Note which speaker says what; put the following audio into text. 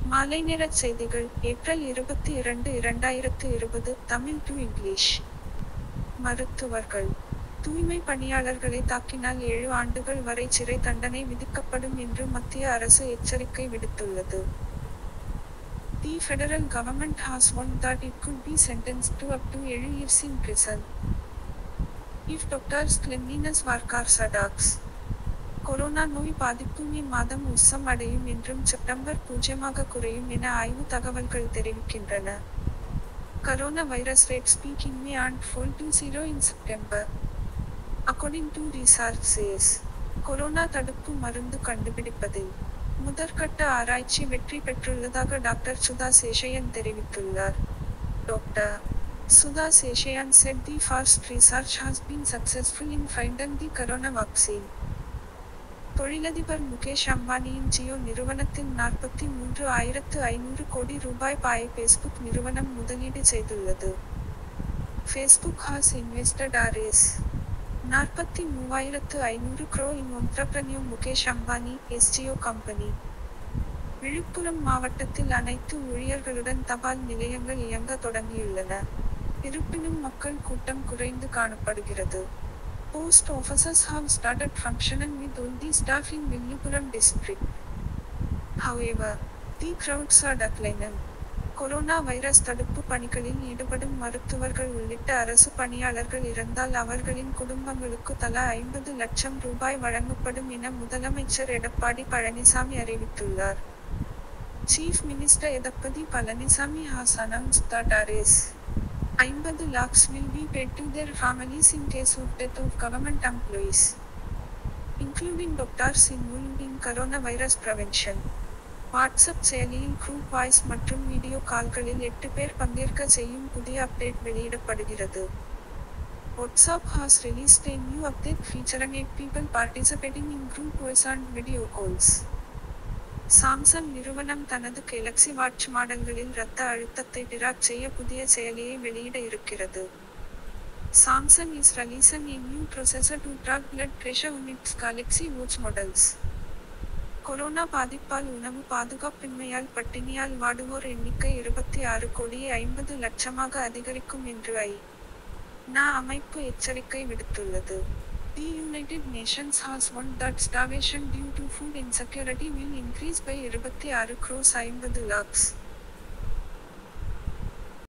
Speaker 1: மாலை நேரச் செய்திகள் ஏப்ரல் இருபத்தி இரண்டு இரண்டாயிரத்து இருபது தமிழ் டு இங்கிலீஷ் மருத்துவர்கள் தூய்மை பணியாளர்களை தாக்கினால் ஏழு ஆண்டுகள் வரை சிறை தண்டனை விதிக்கப்படும் என்று மத்திய அரசு எச்சரிக்கை விடுத்துள்ளது The federal government has warned that it could be sentenced to up to 7 years in prison. If doctors' cleanliness workers attacks. Corona நோய் பாதிப்பு மே மாதம் உச்சம் அடையும் என்றும் செப்டம்பர் பூஜ்ஜியமாக குறையும் என ஆய்வு தகவல்கள் தெரிவிக்கின்றன கரோனா வைரஸ் ரேட் ஸ்பீக் in May and fall to zero in September according to research says corona தடுப்பு மருந்து கண்டுபிடிப்பதில் முதற்கட்ட ஆராய்ச்சி வெற்றி பெற்றுள்ளதாக டாக்டர் சுதா சேஷையன் தெரிவித்துள்ளார் doctor Sudha Seshaiyan said the first research has been successful in finding the corona vaccine. தொழிலதிபர் முகேஷ் அம்பானியின் ஜியோ நிறுவனத்தில் நாற்பத்தி மூன்று ஆயிரத்து ஐநூறு கோடி ரூபாய் பாயை ஃபேஸ்புக் நிறுவனம் முதலீடு செய்துள்ளது ஃபேஸ்புக் ஹாஸ் இன்வெஸ்டட் ஆர்எஸ் நாற்பத்தி மூவாயிரத்து ஐநூறு crore in entrepreneur Mukesh Ambani SGO company Villupuram மாவட்டத்தில் அனைத்து ஊழியர்களுடன் தபால் நிலையங்கள் இயங்க தொடங்கியுள்ளன இருப்பினும் மக்கள் கூட்டம் குறைந்து காணப்படுகிறது Post offices have started functioning with all the staff in Villupuram district. However, the crowds are declining. Corona virus தடுப்பு பணிகளில் ஈடுபடும் மருத்துவர்கள் உள்ளிட்ட அரசு பணியாளர்கள் இறந்தால் அவர்களின் குடும்பங்களுக்கு தலா ஐம்பது லட்சம் ரூபாய் வழங்கப்படும் என முதலமைச்சர் எடப்பாடி பழனிசாமி அறிவித்துள்ளார் chief minister Edappadi Palaniswami has announced that Rs. ஐம்பது lakhs will be paid to their families in case of death of government employees, including doctors involved in coronavirus prevention. WhatsApp செயலியில் குரூப் வாய்ஸ் மற்றும் வீடியோ கால்களில் எட்டு பேர் பங்கேற்க செய்யும் புதிய அப்டேட் வெளியிடப்படுகிறது WhatsApp has released a new update featuring eight people participating in group voice and video calls. Samsung நிறுவனம் தனது கெலக்ஸி வாட்ச் மாடல்களில் இரத்த அழுத்தத்தை டிராக் செய்ய புதிய செயலியை வெளியிட இருக்கிறது Samsung is releasing a new processor to track blood pressure on its Galaxy Watch models. Corona பாதிப்பால் உணவு பாதுகாப்பின்மையால் பட்டினியால் வாடுவோர் எண்ணிக்கை இருபத்தி ஆறு கோடியே ஐம்பது லட்சமாக அதிகரிக்கும் என்று ஐ நா அமைப்பு எச்சரிக்கை விடுத்துள்ளது The United Nations has warned that starvation due to food insecurity will increase by இருபத்தி ஆறு crores ஐம்பது lakhs.